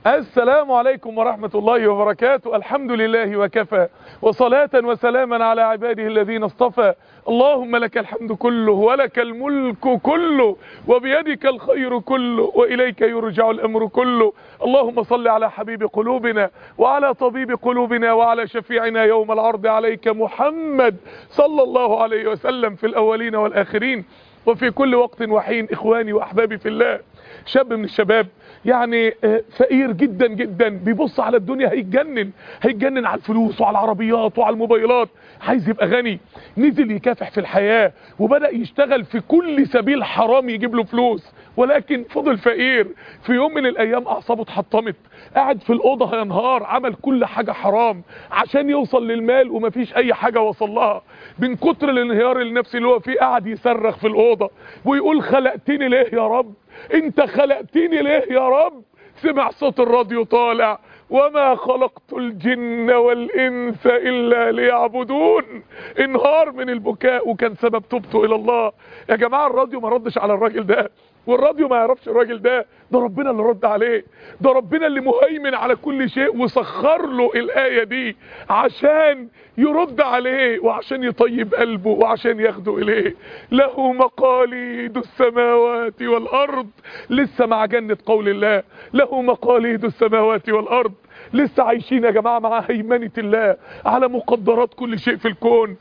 السلام عليكم ورحمة الله وبركاته الحمد لله وكفى وصلاة وسلاما على عباده الذين اصطفى اللهم لك الحمد كله ولك الملك كله وبيدك الخير كله وإليك يرجع الأمر كله اللهم صل على حبيب قلوبنا وعلى طبيب قلوبنا وعلى شفيعنا يوم العرض عليك محمد صلى الله عليه وسلم في الأولين والآخرين وفي كل وقت وحين إخواني وأحبابي في الله شاب من الشباب يعني فقير جدا جدا بيبص على الدنيا هيتجنن هيتجنن على الفلوس وعلى العربيات وعلى الموبايلات عايز يبقى غني نزل يكافح في الحياة وبدأ يشتغل في كل سبيل حرام يجيب له فلوس ولكن فضل فقير في يوم من الايام اعصابه اتحطمت قاعد في الاوضه هينهار عمل كل حاجه حرام عشان يوصل للمال ومفيش اي حاجه وصل لها من كتر الانهيار النفسي اللي هو فيه قاعد يصرخ في الاوضه ويقول خلقتني ليه يا رب انت خلقتني ليه يا رب سمع صوت الراديو طالع وما خلقت الجن والإنس إلا ليعبدون انهار من البكاء وكان سبب توبته إلى الله يا جماعة الراديو ما ردش على الراجل ده والراديو ما يعرفش الراجل ده ده ربنا اللي رد عليه ده ربنا اللي مهيمن على كل شيء وسخر له الآية دي عشان يرد عليه وعشان يطيب قلبه وعشان ياخده إليه له مقاليد السماوات والأرض لسه مع جنة قول الله له مقاليد السماوات والأرض لسه عايشين يا جماعة مع هيمنة الله على مقدرات كل شيء في الكون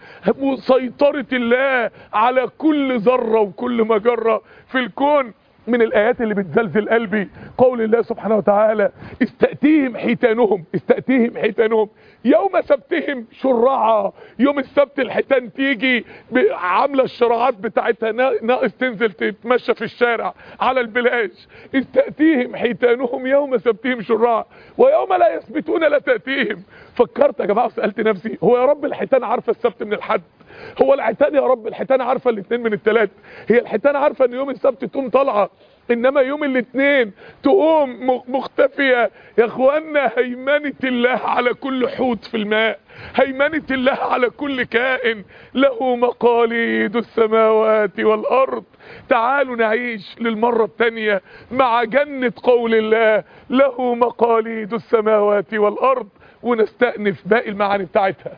سيطرة الله على كل ذرة وكل مجرة في الكون من الآيات اللي بتزلزل قلبي قول الله سبحانه وتعالى استأتيهم حيتانهم استأتيهم حيتانهم يوم سبتهم شرعا يوم السبت الحيتان تيجي عاملة الشراعات بتاعتها ناقص تنزل تتمشى في الشارع على البلاج استأتيهم حيتانهم يوم سبتهم شرعا ويوم لا يثبتون لا تأتيهم فكرت يا جماعة وسألت نفسي هو يا رب الحيتان عارفة السبت من الحد هو الحيتان يا رب الحيتان عارفه الاثنين من الثلاث هي الحيتان عارفه ان يوم السبت تقوم طالعه انما يوم الاثنين تقوم مختفيه يا اخوانا هيمنه الله على كل حوت في الماء هيمنه الله على كل كائن له مقاليد السماوات والارض تعالوا نعيش للمرة الثانية مع جنة قول الله له مقاليد السماوات والارض ونستأنف باقي المعاني بتاعتها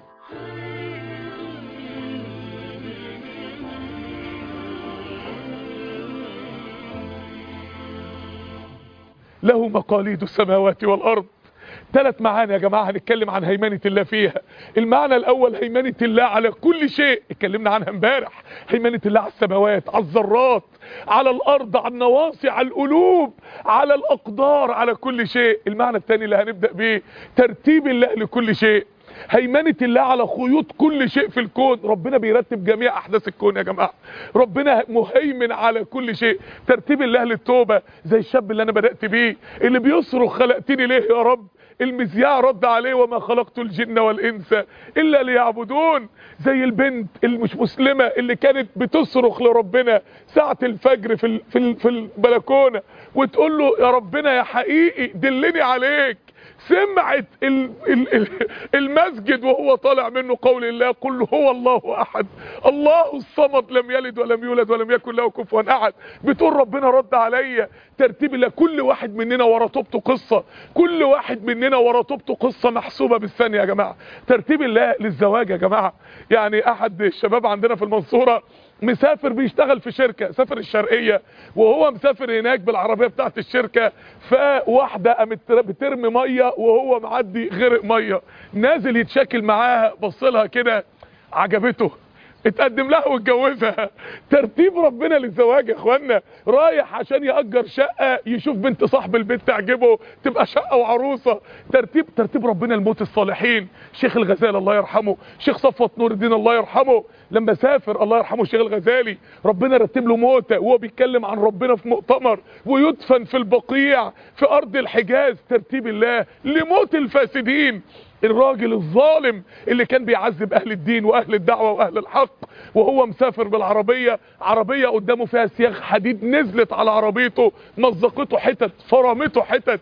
له مقاليد السماوات والأرض ثلاث معاني يا جماعة هنتكلم عن هيمنة الله فيها المعنى الأول هيمنة الله على كل شيء اتكلمنا عنها امبارح هيمنة الله على السماوات على الذرات على الأرض على النواصي على القلوب على الأقدار على كل شيء المعنى الثاني اللي هنبدأ به ترتيب الله لكل شيء هيمنة الله على خيوط كل شيء في الكون ربنا بيرتب جميع احداث الكون يا جماعة ربنا مهيمن على كل شيء ترتيب الله للتوبة زي الشاب اللي انا بدأت بيه اللي بيصرخ خلقتني ليه يا رب المذياع رد عليه وما خلقت الجن والانس الا ليعبدون زي البنت اللي مش مسلمة اللي كانت بتصرخ لربنا ساعة الفجر في في في البلكونة وتقول له يا ربنا يا حقيقي دلني عليك سمعت المسجد وهو طالع منه قول الله قل هو الله احد الله الصمد لم يلد ولم يولد ولم يكن له كفوا احد بتقول ربنا رد عليا ترتيب الله كل واحد مننا ورا توبته قصة كل واحد مننا ورا توبته قصة محسوبة بالثانية يا جماعة ترتيب الله للزواج يا جماعة يعني احد الشباب عندنا في المنصورة مسافر بيشتغل في شركة سافر الشرقية وهو مسافر هناك بالعربية بتاعت الشركة فواحدة قامت بترمي مية وهو معدي غرق مية نازل يتشاكل معاها بصلها كده عجبته اتقدم لها واتجوزها ترتيب ربنا للزواج يا اخوانا رايح عشان يأجر شقة يشوف بنت صاحب البيت تعجبه تبقى شقة وعروسة ترتيب ترتيب ربنا لموت الصالحين شيخ الغزالي الله يرحمه شيخ صفوت نور الدين الله يرحمه لما سافر الله يرحمه الشيخ الغزالي ربنا رتب له موته وهو بيتكلم عن ربنا في مؤتمر ويدفن في البقيع في ارض الحجاز ترتيب الله لموت الفاسدين الراجل الظالم اللي كان بيعذب اهل الدين واهل الدعوة واهل الحق وهو مسافر بالعربية عربية قدامه فيها سياخ حديد نزلت على عربيته مزقته حتت فرمته حتت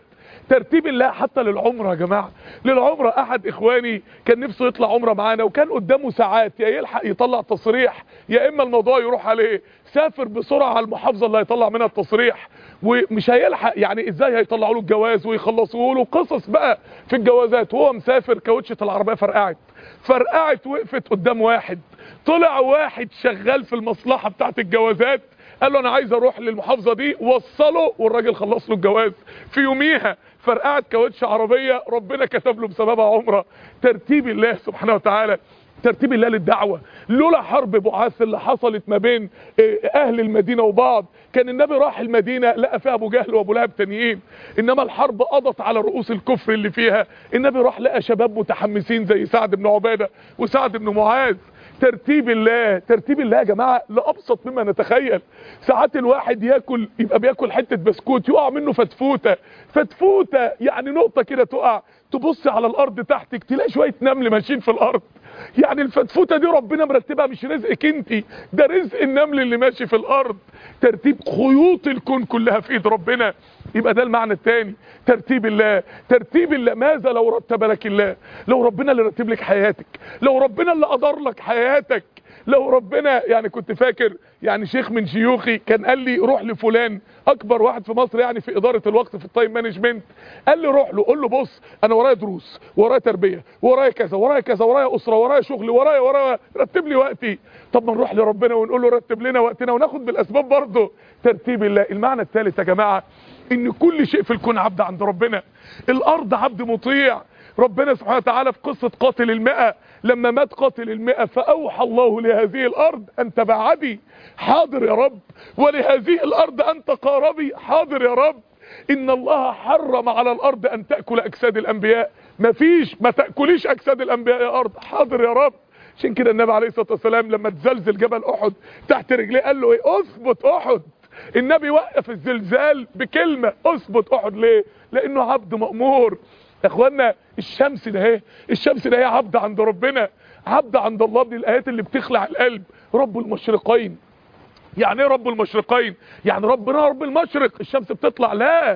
ترتيب الله حتى للعمره يا جماعه للعمره احد اخواني كان نفسه يطلع عمره معانا وكان قدامه ساعات يا يلحق يطلع تصريح يا اما الموضوع يروح عليه سافر بسرعه على المحافظه اللي هيطلع منها التصريح ومش هيلحق يعني ازاي هيطلعوا له الجواز ويخلصوا له قصص بقى في الجوازات وهو مسافر كاوتشه العربيه فرقعت فرقعت وقفت قدام واحد طلع واحد شغال في المصلحه بتاعت الجوازات قال له انا عايز اروح للمحافظه دي وصله والراجل خلص له الجواز في يوميها فرقعت كاوتش عربيه ربنا كتب له بسببها عمره ترتيب الله سبحانه وتعالى ترتيب الله للدعوة لولا حرب بعاث اللي حصلت ما بين اهل المدينة وبعض كان النبي راح المدينة لقى فيها ابو جهل وابو لهب تانيين انما الحرب قضت على رؤوس الكفر اللي فيها النبي راح لقى شباب متحمسين زي سعد بن عبادة وسعد بن معاذ ترتيب الله ترتيب الله يا جماعة لأبسط مما نتخيل ساعات الواحد ياكل يبقى بياكل حتة بسكوت يقع منه فتفوتة فتفوتة يعني نقطة كده تقع تبص على الارض تحتك تلاقي شوية نمل ماشيين في الارض يعني الفتفوتة دي ربنا مرتبها مش رزقك انت ده رزق النمل اللي ماشي في الارض ترتيب خيوط الكون كلها في ايد ربنا يبقى ده المعنى الثاني ترتيب الله ترتيب الله ماذا لو رتب لك الله لو ربنا اللي رتب لك حياتك لو ربنا اللي ادار لك حياتك لو ربنا يعني كنت فاكر يعني شيخ من شيوخي كان قال لي روح لفلان اكبر واحد في مصر يعني في اداره الوقت في التايم مانجمنت قال لي روح له قول له بص انا ورايا دروس ورايا تربيه ورايا كذا ورايا كذا ورايا اسره ورايا شغل ورايا ورايا رتب لي وقتي طب ما نروح لربنا ونقول له رتب لنا وقتنا وناخد بالاسباب برضه ترتيب الله المعنى الثالث يا جماعه ان كل شيء في الكون عبد عند ربنا الارض عبد مطيع ربنا سبحانه وتعالى في قصة قاتل المئة لما مات قاتل المئة فأوحى الله لهذه الأرض أن تبعدي حاضر يا رب ولهذه الأرض أن تقاربي حاضر يا رب إن الله حرم على الأرض أن تأكل أجساد الأنبياء مفيش ما تأكليش أجساد الأنبياء يا أرض حاضر يا رب عشان كده النبي عليه الصلاة والسلام لما تزلزل جبل أحد تحت رجليه قال له إيه أثبت أحد النبي وقف الزلزال بكلمة أثبت أحد ليه لأنه عبد مأمور يا اخوانا الشمس ده اهي الشمس ده هي عبد عند ربنا عبد عند الله من الايات اللي بتخلع القلب رب المشرقين يعني ايه رب المشرقين يعني ربنا رب المشرق الشمس بتطلع لا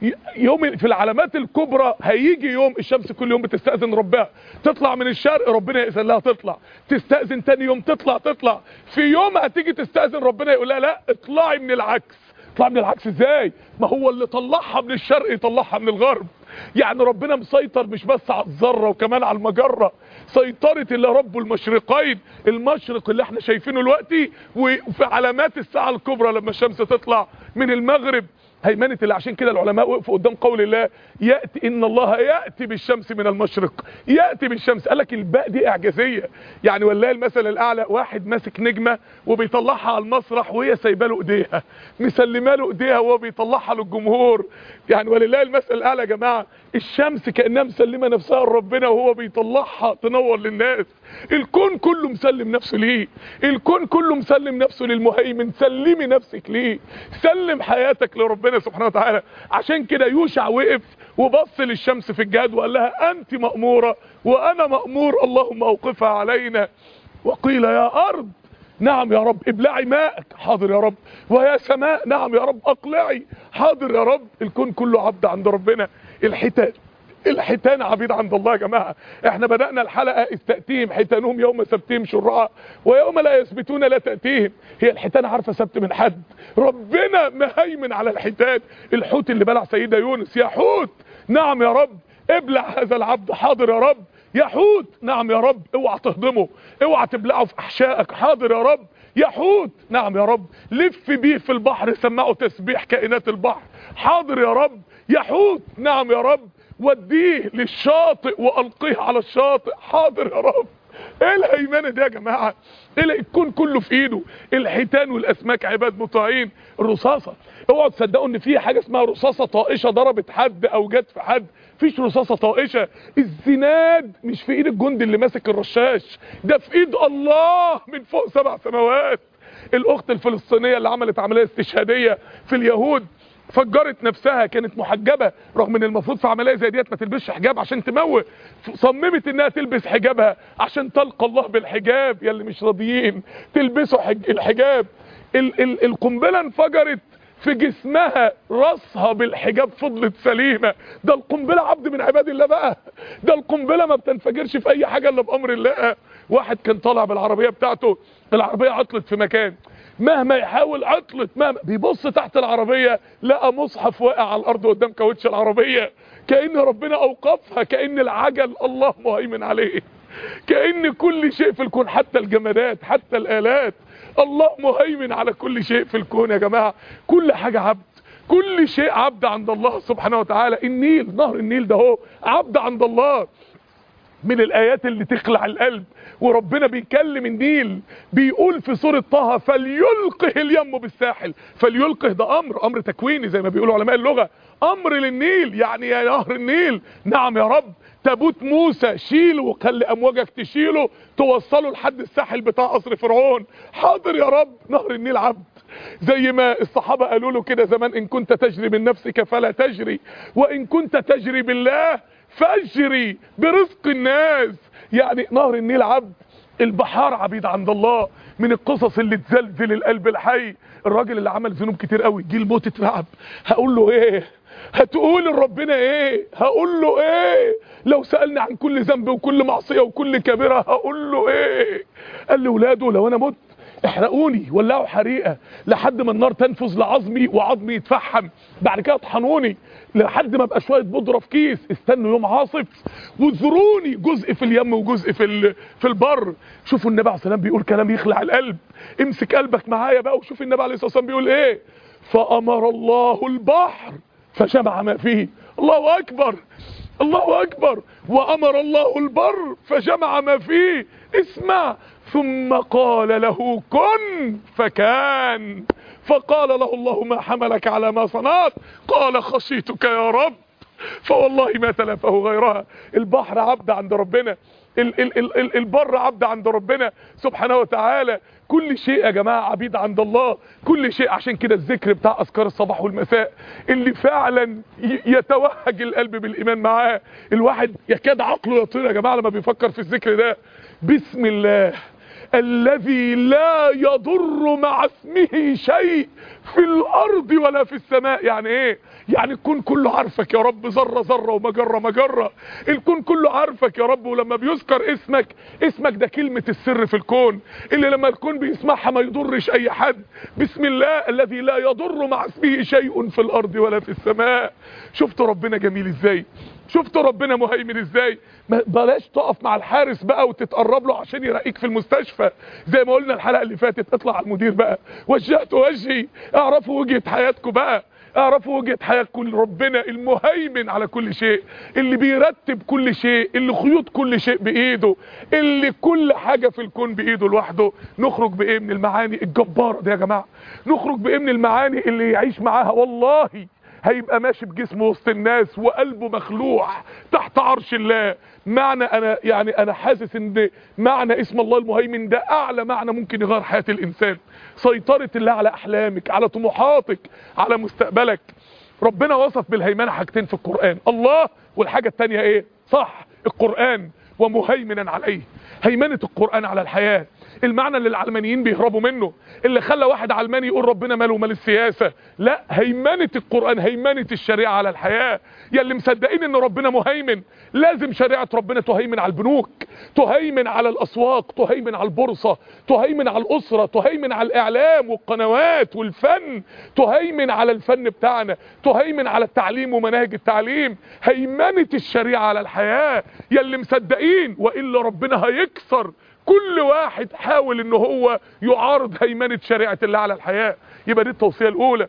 يوم في العلامات الكبرى هيجي يوم الشمس كل يوم بتستأذن ربها تطلع من الشرق ربنا يأذن لها تطلع تستأذن تاني يوم تطلع تطلع في يوم هتيجي تستأذن ربنا يقول لها لا اطلعي من العكس اطلعي من العكس ازاي ما هو اللي طلعها من الشرق يطلعها من الغرب يعني ربنا مسيطر مش بس على الذره وكمان على المجره سيطره اللي رب المشرقين المشرق اللي احنا شايفينه دلوقتي وفي علامات الساعه الكبرى لما الشمس تطلع من المغرب هيمنه اللي عشان كده العلماء وقفوا قدام قول الله ياتي ان الله ياتي بالشمس من المشرق ياتي بالشمس قال لك الباء دي اعجازيه يعني والله المثل الاعلى واحد ماسك نجمه وبيطلعها على المسرح وهي سايبه له ايديها مسلمه له ايديها وهو بيطلعها للجمهور يعني ولله المثل الاعلى يا جماعه الشمس كانها مسلمه نفسها لربنا وهو بيطلعها تنور للناس الكون كله مسلم نفسه ليه الكون كله مسلم نفسه للمهيمن سلمي نفسك ليه سلم حياتك لربنا سبحانه وتعالى عشان كده يوشع وقف وبص للشمس في الجهاد وقال لها انت مأمورة وانا مأمور اللهم اوقفها علينا وقيل يا ارض نعم يا رب ابلعي ماءك حاضر يا رب ويا سماء نعم يا رب اقلعي حاضر يا رب الكون كله عبد عند ربنا الحتان الحيتان عبيد عند الله يا جماعة احنا بدأنا الحلقة اذ تأتيهم حيتانهم يوم سبتهم شرعا ويوم لا يثبتون لا تأتيهم هي الحيتان عارفة سبت من حد ربنا مهيمن على الحيتان الحوت اللي بلع سيدة يونس يا حوت نعم يا رب ابلع هذا العبد حاضر يا رب يا حوت نعم يا رب اوعى تهضمه اوعى تبلعه في احشائك حاضر يا رب يا حوت نعم يا رب لف بيه في البحر سمعوا تسبيح كائنات البحر حاضر يا رب يا حوت نعم يا رب وديه للشاطئ والقيه على الشاطئ حاضر يا رب ايه الهيمنه دي يا جماعه ايه الكون كله في ايده الحيتان والاسماك عباد مطاعين الرصاصه اوعوا تصدقوا ان في حاجه اسمها رصاصه طائشه ضربت حد او جت في حد فيش رصاصه طائشه الزناد مش في ايد الجندي اللي ماسك الرشاش ده في ايد الله من فوق سبع سماوات الاخت الفلسطينيه اللي عملت عمليه استشهاديه في اليهود فجرت نفسها كانت محجبه رغم ان المفروض في عمليه زي ديت ما تلبسش حجاب عشان تموت صممت انها تلبس حجابها عشان تلقى الله بالحجاب يا اللي مش راضيين تلبسوا حج... الحجاب ال... ال... القنبله انفجرت في جسمها راسها بالحجاب فضلت سليمة ده القنبلة عبد من عباد الله بقى ده القنبلة ما بتنفجرش في اي حاجة الا بامر الله واحد كان طالع بالعربية بتاعته العربية عطلت في مكان مهما يحاول عطلت مهما بيبص تحت العربية لقى مصحف واقع على الارض قدام كاوتش العربية كأن ربنا اوقفها كأن العجل الله مهيمن عليه كأن كل شيء في الكون حتى الجمادات حتى الآلات الله مهيمن على كل شيء في الكون يا جماعة كل حاجة عبد كل شيء عبد عند الله سبحانه وتعالى النيل نهر النيل ده هو عبد عند الله من الآيات اللي تخلع القلب وربنا بيكلم النيل بيقول في سورة طه فليلقه اليم بالساحل فليلقه ده أمر أمر تكويني زي ما بيقولوا علماء اللغة أمر للنيل يعني يا نهر النيل نعم يا رب تابوت موسى شيله وخلي أمواجك تشيله توصله لحد الساحل بتاع قصر فرعون حاضر يا رب نهر النيل عبد زي ما الصحابة قالوا له كده زمان إن كنت تجري من نفسك فلا تجري وإن كنت تجري بالله فاجري برزق الناس يعني نهر النيل عبد البحار عبيد عند الله من القصص اللي تزلزل القلب الحي الراجل اللي عمل ذنوب كتير قوي جه الموت اترعب هقول له ايه هتقول لربنا ايه هقول له ايه لو سألني عن كل ذنب وكل معصية وكل كبيرة هقول له ايه قال لي ولاده لو انا مت احرقوني ولعوا حريقه لحد ما النار تنفذ لعظمي وعظمي يتفحم بعد كده اطحنوني لحد ما ابقى شويه بودره في كيس استنوا يوم عاصف وزروني جزء في اليم وجزء في ال... في البر شوفوا النبي عليه الصلاه والسلام بيقول كلام يخلع القلب امسك قلبك معايا بقى وشوف النبي عليه الصلاه والسلام بيقول ايه فامر الله البحر فجمع ما فيه الله اكبر الله اكبر وامر الله البر فجمع ما فيه اسمع ثم قال له كن فكان فقال له الله ما حملك على ما صنعت قال خشيتك يا رب فوالله ما تلفه غيرها البحر عبد عند ربنا ال ال ال ال البر عبد عند ربنا سبحانه وتعالى كل شيء يا جماعة عبيد عند الله كل شيء عشان كده الذكر بتاع أذكار الصباح والمساء اللي فعلا يتوهج القلب بالإيمان معاه الواحد يكاد عقله يطير يا جماعة لما بيفكر في الذكر ده بسم الله الذي لا يضر مع اسمه شيء في الارض ولا في السماء يعني ايه يعني الكون كله عارفك يا رب ذره ذره ومجره مجره الكون كله عارفك يا رب ولما بيذكر اسمك اسمك ده كلمه السر في الكون اللي لما الكون بيسمعها ما يضرش اي حد بسم الله الذي لا يضر مع اسمه شيء في الارض ولا في السماء شفت ربنا جميل ازاي شفت ربنا مهيمن ازاي بلاش تقف مع الحارس بقى وتتقرب له عشان يرقيك في المستشفى زي ما قلنا الحلقه اللي فاتت اطلع على المدير بقى وجهت وجهي اعرفوا وجهه حياتكم بقى اعرفوا وجهه حياتكم ربنا المهيمن على كل شيء اللي بيرتب كل شيء اللي خيوط كل شيء بايده اللي كل حاجه في الكون بايده لوحده نخرج بايه من المعاني الجباره دي يا جماعه نخرج بايه من المعاني اللي يعيش معاها والله هيبقى ماشي بجسمه وسط الناس وقلبه مخلوع تحت عرش الله معنى انا يعني انا حاسس ان معنى اسم الله المهيمن ده اعلى معنى ممكن يغير حياة الانسان سيطرة الله على احلامك على طموحاتك على مستقبلك ربنا وصف بالهيمنة حاجتين في القرآن الله والحاجة التانية ايه صح القرآن ومهيمنا عليه هيمنة القرآن على الحياة المعنى اللي العلمانيين بيهربوا منه اللي خلى واحد علماني يقول ربنا ماله مال السياسة لا هيمنة القرآن هيمنة الشريعة على الحياة يا اللي مصدقين ان ربنا مهيمن لازم شريعة ربنا تهيمن على البنوك تهيمن على الاسواق تهيمن على البورصة تهيمن على الاسرة تهيمن على الاعلام والقنوات والفن تهيمن على الفن بتاعنا تهيمن على التعليم ومناهج التعليم هيمنة الشريعة على الحياة يا اللي مصدقين والا ربنا هيكسر كل واحد حاول ان هو يعارض هيمنة شريعة الله على الحياة يبقى دي التوصية الاولى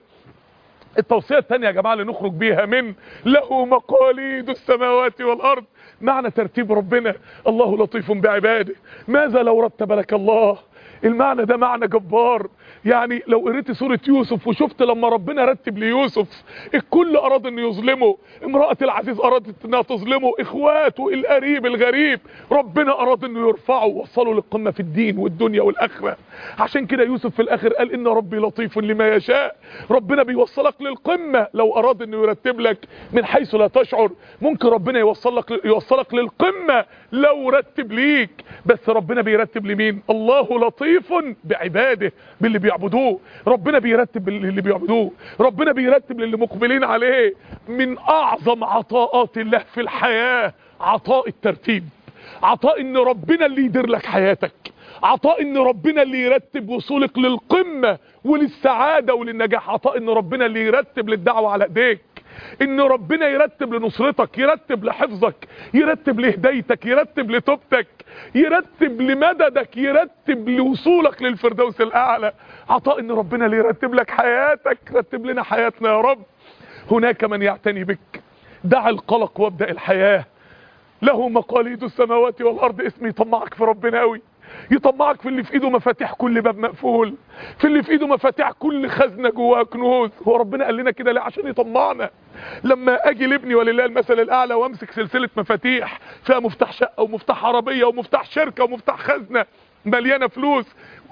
التوصية الثانية يا جماعة اللي نخرج بيها من له مقاليد السماوات والارض معنى ترتيب ربنا الله لطيف بعباده ماذا لو رتب لك الله المعنى ده معنى جبار يعني لو قريت سورة يوسف وشفت لما ربنا رتب ليوسف الكل اراد انه يظلمه امرأة العزيز ارادت انها تظلمه اخواته القريب الغريب ربنا اراد انه يرفعه ووصله للقمة في الدين والدنيا والاخرة عشان كده يوسف في الاخر قال ان ربي لطيف لما يشاء ربنا بيوصلك للقمة لو اراد انه يرتب لك من حيث لا تشعر ممكن ربنا يوصلك يوصلك للقمة لو رتب ليك بس ربنا بيرتب لمين الله لطيف بعباده باللي بيعبدوه ربنا بيرتب اللي بيعبدوه ربنا بيرتب للي مقبلين عليه من اعظم عطاءات الله في الحياة عطاء الترتيب عطاء ان ربنا اللي يدير لك حياتك عطاء ان ربنا اللي يرتب وصولك للقمة وللسعادة وللنجاح عطاء ان ربنا اللي يرتب للدعوة على ايديك ان ربنا يرتب لنصرتك يرتب لحفظك يرتب لهدايتك يرتب لتوبتك يرتب لمددك يرتب لوصولك للفردوس الاعلى عطاء ان ربنا اللي يرتب لك حياتك رتب لنا حياتنا يا رب هناك من يعتني بك دع القلق وابدأ الحياة له مقاليد السماوات والارض اسم يطمعك في ربنا قوي يطمعك في اللي في ايده مفاتيح كل باب مقفول في اللي في ايده مفاتيح كل خزنه جواها كنوز هو ربنا قال لنا كده ليه عشان يطمعنا لما اجي لابني ولله المثل الاعلى وامسك سلسله مفاتيح فيها مفتاح شقه ومفتاح عربيه ومفتاح شركه ومفتاح خزنه مليانه فلوس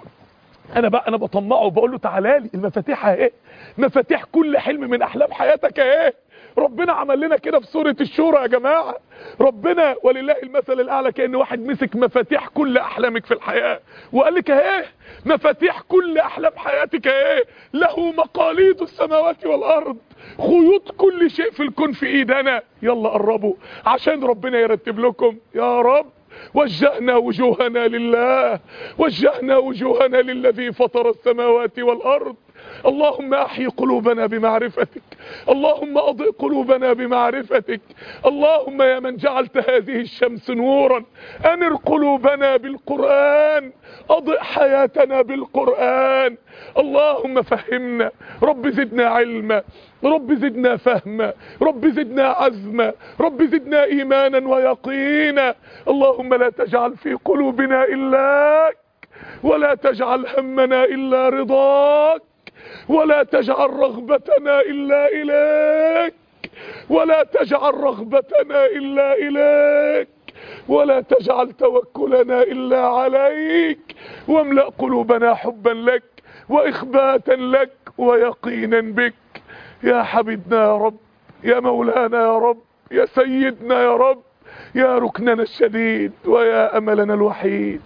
انا بقى انا بطمعه وبقول له تعالى لي المفاتيح اهي مفاتيح كل حلم من احلام حياتك اهي ربنا عمل لنا كده في سورة الشورى يا جماعة ربنا ولله المثل الاعلى كأن واحد مسك مفاتيح كل احلامك في الحياة وقال لك اهي مفاتيح كل احلام حياتك اهي له مقاليد السماوات والارض خيوط كل شيء في الكون في ايدنا يلا قربوا عشان ربنا يرتب لكم يا رب وجهنا وجوهنا لله وجهنا وجوهنا للذي فطر السماوات والارض اللهم احي قلوبنا بمعرفتك اللهم اضئ قلوبنا بمعرفتك اللهم يا من جعلت هذه الشمس نورا انر قلوبنا بالقرآن اضئ حياتنا بالقرآن اللهم فهمنا رب زدنا علما رب زدنا فهما رب زدنا عزما رب زدنا ايمانا ويقينا اللهم لا تجعل في قلوبنا الاك ولا تجعل همنا الا رضاك ولا تجعل رغبتنا إلا إليك ولا تجعل رغبتنا إلا إليك ولا تجعل توكلنا إلا عليك واملأ قلوبنا حبا لك وإخباتا لك ويقينا بك يا حبيبنا يا رب يا مولانا يا رب يا سيدنا يا رب يا ركننا الشديد ويا أملنا الوحيد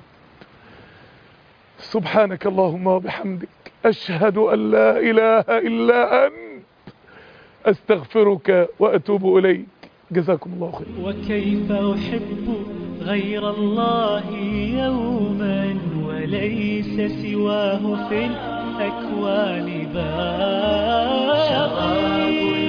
سبحانك اللهم وبحمدك أشهد أن لا إله إلا أنت أستغفرك وأتوب إليك جزاكم الله خير وكيف أحب غير الله يوما وليس سواه في الأكوان باقي